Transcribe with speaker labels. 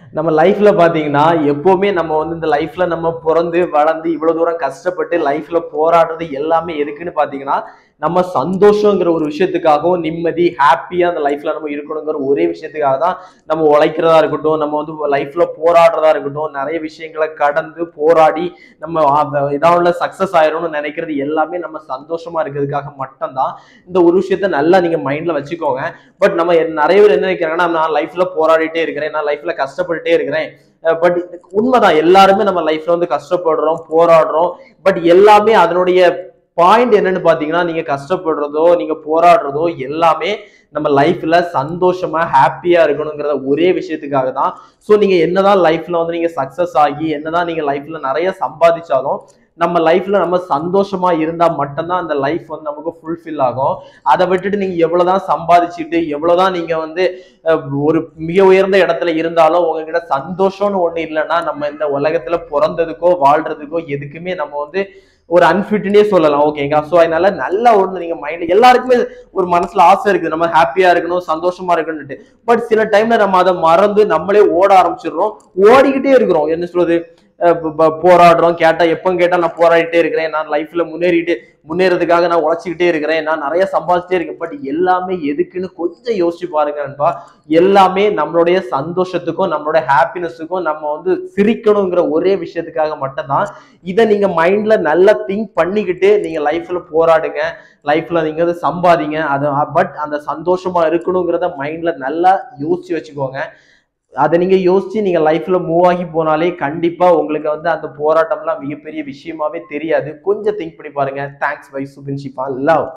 Speaker 1: நம்ம லைஃப்ல பாத்தீங்கன்னா எப்பவுமே நம்ம வந்து இந்த லைஃப்ல நம்ம பிறந்து வளர்ந்து இவ்வளவு தூரம் கஷ்டப்பட்டு லைஃப்ல போராடுறது எல்லாமே எதுக்குன்னு பாத்தீங்கன்னா நம்ம சந்தோஷங்கிற ஒரு விஷயத்துக்காகவும் நிம்மதி ஹாப்பியா அந்த லைஃப்ல நம்ம இருக்கணுங்கிற ஒரே விஷயத்துக்காக தான் நம்ம உழைக்கிறதா இருக்கட்டும் நம்ம வந்து லைஃப்ல போராடுறதா இருக்கட்டும் நிறைய விஷயங்களை கடந்து போராடி நம்ம இதாவில் சக்சஸ் ஆயிரணும்னு நினைக்கிறது எல்லாமே நம்ம சந்தோஷமா இருக்கிறதுக்காக மட்டும்தான் இந்த ஒரு விஷயத்த நல்லா நீங்க மைண்ட்ல வச்சுக்கோங்க பட் நம்ம நிறைய பேர் என்ன நினைக்கிறாங்கன்னா நான் லைஃப்ல போராடிட்டே இருக்கிறேன் நான் லைஃப்ல கஷ்டப்பட்டுட்டே இருக்கிறேன் பட் உண்மைதான் எல்லாருமே நம்ம லைஃப்ல வந்து கஷ்டப்படுறோம் போராடுறோம் பட் எல்லாமே அதனுடைய பாயிண்ட் என்னன்னு பாத்தீங்கன்னா நீங்க கஷ்டப்படுறதோ நீங்க போராடுறதோ எல்லாமே நம்ம லைஃப்ல சந்தோஷமா ஹாப்பியா இருக்கணுங்கிறத ஒரே விஷயத்துக்காக தான் ஸோ நீங்க என்னதான் லைஃப்ல வந்து நீங்க சக்சஸ் ஆகி என்னதான் நீங்க லைஃப்ல நிறைய சம்பாதிச்சாலும் நம்ம லைஃப்ல நம்ம சந்தோஷமா இருந்தா மட்டும்தான் அந்த லைஃப் வந்து நமக்கு ஃபுல்ஃபில் ஆகும் அதை விட்டுட்டு நீங்க எவ்வளவுதான் சம்பாதிச்சுட்டு எவ்வளவுதான் நீங்க வந்து அஹ், ஒரு மிக உயர்ந்த இடத்துல இருந்தாலும் உங்ககிட்ட சந்தோஷம்னு ஒண்ணு இல்லைன்னா நம்ம இந்த உலகத்துல பிறந்ததுக்கோ வாழ்றதுக்கோ எதுக்குமே நம்ம வந்து ஒரு அன்ஃபிட்னே சொல்லலாம் ஓகேங்க ஸோ அதனால நல்ல ஒன்று நீங்க மைண்ட்ல எல்லாருக்குமே ஒரு மனசுல ஆசை இருக்குது நம்ம ஹாப்பியா இருக்கணும் சந்தோஷமா இருக்கணும்னுட்டு பட் சில டைம்ல நம்ம அதை மறந்து நம்மளே ஓட ஆரம்பிச்சிடுறோம் ஓடிக்கிட்டே இருக்கிறோம் என்ன சொல்றது அஹ் ப- ப- போராடுறோம் கேட்டா எப்போ கேட்டா நான் போராடிட்டே இருக்கிறேன் நான் லைஃப்ல முன்னேறிட்டு முன்னேறதுக்காக நான் உழைச்சிக்கிட்டே இருக்கிறேன் நான் நிறைய சம்பாதிச்சிட்டே இருக்கேன் பட் எல்லாமே எதுக்குன்னு கொஞ்சம் யோசிச்சு பாருங்க நண்பா எல்லாமே நம்மளுடைய சந்தோஷத்துக்கும் நம்மளுடைய ஹாப்பினஸுக்கும் நம்ம வந்து சிரிக்கணுங்கிற ஒரே விஷயத்துக்காக மட்டும்தான் இதை நீங்க மைண்ட்ல நல்லா திங்க் பண்ணிக்கிட்டு நீங்க லைஃப்ல போராடுங்க லைஃப்ல நீங்க வந்து சம்பாதிங்க அது பட் அந்த சந்தோஷமா இருக்கணுங்கிறத மைண்ட்ல நல்லா யோசிச்சு வச்சுக்கோங்க அதை நீங்க யோசிச்சு நீங்க லைஃப்ல மூவ் ஆகி போனாலே கண்டிப்பா உங்களுக்கு வந்து அந்த போராட்டம்லாம் மிகப்பெரிய விஷயமாவே தெரியாது கொஞ்சம் திங்க் பண்ணி பாருங்க தேங்க்ஸ் பை சுபின் ஷிஃபா லவ்